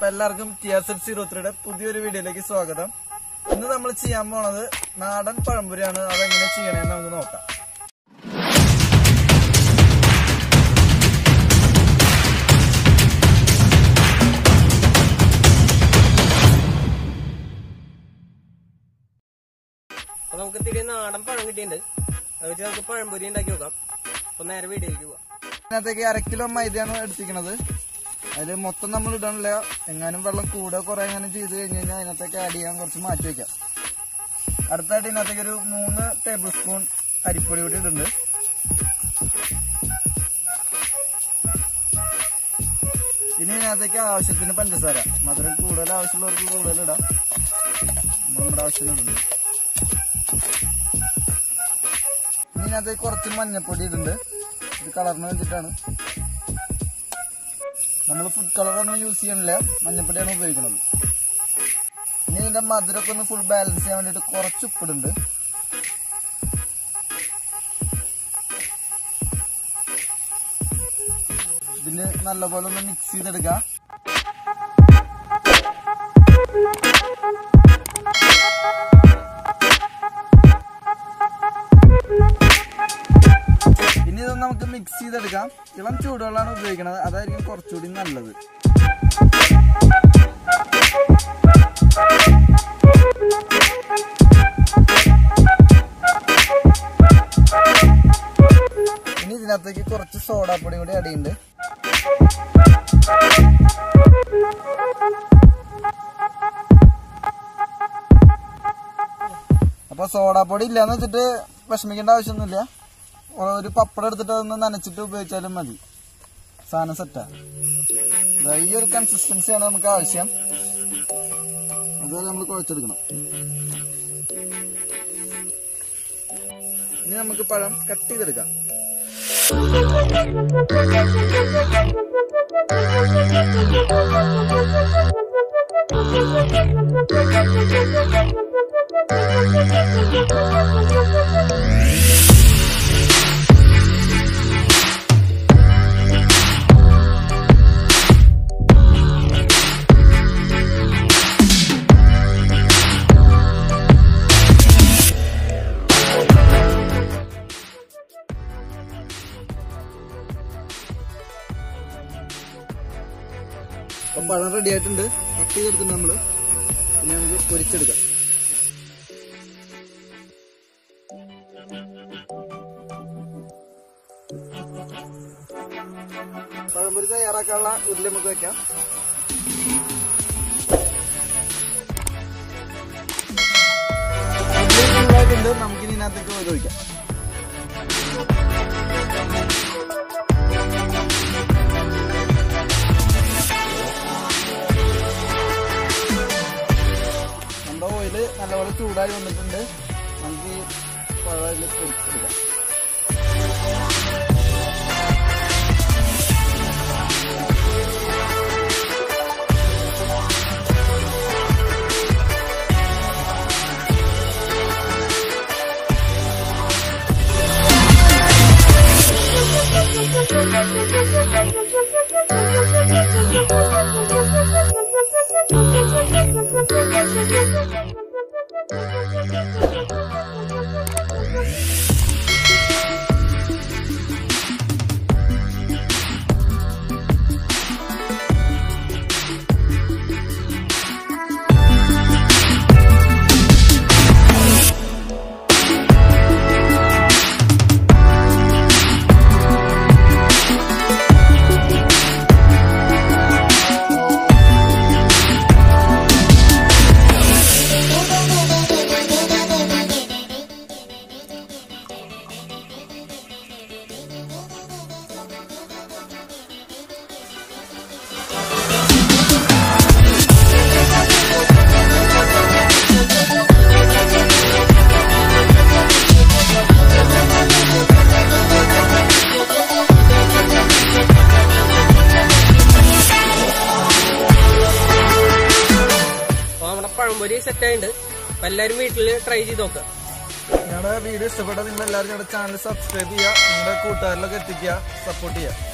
അപ്പൊ എല്ലാവർക്കും ടിയാസെറ്റ് സീറോ ത്രീയുടെ പുതിയൊരു വീഡിയോയിലേക്ക് സ്വാഗതം ഇന്ന് നമ്മൾ ചെയ്യാൻ പോണത് നാടൻ പഴംപൊരിയാണ് അതെങ്ങനെ ചെയ്യണേന്ന് നമുക്ക് നോക്കാം അപ്പൊ നമുക്ക് ഇത്തിരി നാടൻ പഴം കിട്ടിയിട്ടുണ്ട് അത് വെച്ച് നമുക്ക് പഴംപൊരി ഉണ്ടാക്കി നോക്കാം അപ്പൊ നേരെ വീഡിയോയിലേക്ക് പോവാം ഇതിനകത്തേക്ക് അര കിലോ മൈദയാണ് എടുത്തിരിക്കുന്നത് അതിൽ മൊത്തം നമ്മൾ ഇടണില്ല എങ്ങാനും വെള്ളം കൂടെ കുറെ എങ്ങാനും ചെയ്ത് കഴിഞ്ഞ് കഴിഞ്ഞാൽ അതിനകത്തേക്ക് ആഡ് ചെയ്യാൻ കുറച്ച് മാറ്റി വെക്കാം അടുത്തായിട്ട് ഇതിനകത്തേക്ക് ഒരു മൂന്ന് ടേബിൾ സ്പൂൺ അരിപ്പൊടി കൂടി ഇടുന്നുണ്ട് ഇനി ഇതിനകത്തേക്ക് ആവശ്യത്തിന് പഞ്ചസാര മധുരം കൂടുതൽ ആവശ്യമുള്ളവർക്ക് കൂടുതൽ ഇടാം നമ്മൾ നമ്മുടെ ആവശ്യത്തിന് ഇടുന്നുണ്ട് ഇനി ഇതിനകത്തേക്ക് കുറച്ച് മഞ്ഞപ്പൊടി ഇടുന്നുണ്ട് ഇത് കളറിന് വേണ്ടിയിട്ടാണ് നമ്മൾ ഫുഡ് കളറൊന്നും യൂസ് ചെയ്യണില്ല മഞ്ഞപ്പൊടിയാണ് ഉപയോഗിക്കുന്നത് ഇനി ഇതിന്റെ മധുരമൊക്കെ ഒന്ന് ഫുൾ ബാലൻസ് ചെയ്യാൻ വേണ്ടിയിട്ട് കുറച്ച് ഉപ്പിടുണ്ട് ഇതിന് നല്ലപോലെ ഒന്ന് മിക്സ് ചെയ്തെടുക്കാം ഇനി ഇത് നമുക്ക് മിക്സ് ചെയ്തെടുക്കാം ഇളം ചൂടുവെള്ളമാണ് ഉപയോഗിക്കുന്നത് അതായിരിക്കും കുറച്ചുകൂടി നല്ലത് ഇനി ഇതിനകത്തേക്ക് കുറച്ച് സോഡാപ്പൊടി കൂടി അടിയുണ്ട് അപ്പൊ സോഡാപ്പൊടി ഇല്ലാന്ന് വെച്ചിട്ട് വിഷമിക്കേണ്ട ആവശ്യമൊന്നുമില്ല ഒരു പപ്പടം എടുത്തിട്ട് അതൊന്ന് നനച്ചിട്ട് ഉപയോഗിച്ചാലും മതി സാധനം സെറ്റാ ദാ ഈ ഒരു കൺസിസ്റ്റൻസിയാണ് നമുക്ക് ആവശ്യം അതുപോലെ നമ്മൾ കുഴച്ചെടുക്കണം ഇനി നമുക്ക് പഴം കട്ട് ചെയ്തെടുക്കാം അപ്പൊ പഴം റെഡി ആയിട്ടുണ്ട് കട്ട് ചെയ്തെടുത്തിട്ടുണ്ട് നമ്മള് പിന്നെ നമുക്ക് പൊരിച്ചെടുക്കാം പഴംപൊരി തയ്യാറാക്കാനുള്ള ഉരുളി നമുക്ക് വെക്കാം ഉരുളി ചൂടായിട്ടുണ്ട് നമുക്കിനി ഇതിനകത്തേക്ക് ഓയിൽ ഒഴിക്കാം നമ്മുടെ ഓയില് നല്ലപോലെ ചൂടായി വന്നിട്ടുണ്ട് നമുക്ക് ഈ പഴം അതിൽ പൊരിച്ചെടുക്കാം അപ്പൊ നമ്മുടെ പഴംപൊരി സെറ്റ് ആയിട്ടുണ്ട് അപ്പൊ എല്ലാരും വീട്ടിൽ ട്രൈ ചെയ്ത് നോക്കുക ഞങ്ങളുടെ വീഡിയോ ഇഷ്ടപ്പെട്ട നിങ്ങൾ എല്ലാവരും ഞങ്ങളുടെ ചാനൽ സബ്സ്ക്രൈബ് ചെയ്യുക നിങ്ങളുടെ കൂട്ടുകാരിലൊക്കെ എത്തിക്കുക സപ്പോർട്ട് ചെയ്യുക